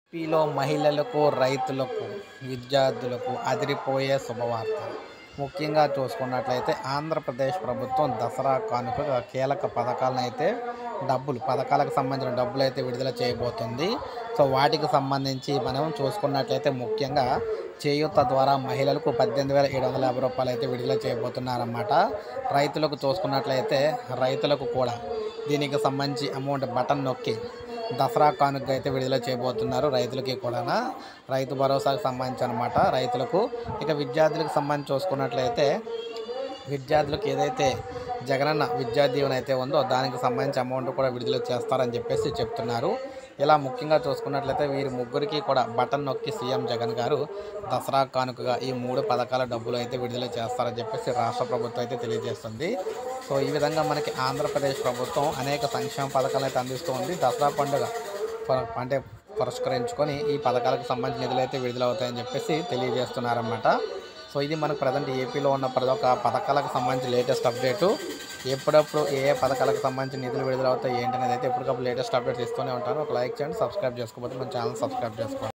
ఏపీలో మహిళలకు రైతులకు విద్యార్థులకు అదిరిపోయే శుభవార్త ముఖ్యంగా చూసుకున్నట్లయితే ఆంధ్రప్రదేశ్ ప్రభుత్వం దసరా కానుకగా కీలక పథకాలను అయితే డబ్బులు పథకాలకు సంబంధించిన డబ్బులు అయితే విడుదల చేయబోతుంది సో వాటికి సంబంధించి మనం చూసుకున్నట్లయితే ముఖ్యంగా చేయూత ద్వారా మహిళలకు పద్దెనిమిది వేల ఏడు వందల యాభై రూపాయలు అయితే విడుదల చేయబోతున్నారన్నమాట రైతులకు చూసుకున్నట్లయితే రైతులకు కూడా దీనికి సంబంధించి అమౌంట్ బటన్ నొక్కి దసరా కానుక అయితే విడుదల చేయబోతున్నారు రైతులకి కూడా రైతు భరోసాకు సంబంధించి అనమాట రైతులకు ఇక విద్యార్థులకు సంబంధించి చూసుకున్నట్లయితే విద్యార్థులకు ఏదైతే జగనన్న విద్యా దీవెన అయితే ఉందో దానికి సంబంధించి అమౌంట్ కూడా విడుదల చేస్తారని చెప్పేసి చెప్తున్నారు ఇలా ముఖ్యంగా చూసుకున్నట్లయితే వీరి ముగ్గురికి కూడా బటన్ నొక్కి సీఎం జగన్ గారు దసరా కానుకగా ఈ మూడు పథకాల డబ్బులు అయితే విడుదల చేస్తారని చెప్పేసి రాష్ట్ర ప్రభుత్వం అయితే తెలియజేస్తుంది సో ఈ విధంగా మనకి ఆంధ్రప్రదేశ్ ప్రభుత్వం అనేక సంక్షేమ పథకాలు అయితే అందిస్తూ ఉంది దసరా పండుగ ప- అంటే పురస్కరించుకొని ఈ పథకాలకు సంబంధించిన నిధులు అయితే విడుదలవుతాయని చెప్పేసి తెలియజేస్తున్నారన్నమాట సో ఇది మనకు ప్రజెంట్ ఏపీలో ఉన్న ప్రతి ఒక్క పథకాలకు సంబంధించి లేటెస్ట్ అప్డేటు ఎప్పుడప్పుడు ఏ ఏ పథకాలకు సంబంధించి నిధులు విడుదల అవుతాయి ఏంటి అనేది అయితే ఎప్పటికప్పుడు లేటెస్ట్ అప్డేట్స్ ఇస్తూనే ఉంటాను ఒక లైక్ చేయండి సబ్స్క్రైబ్ చేసుకోకపోతే మన ఛానల్ సబ్స్క్రైబ్ చేసుకోండి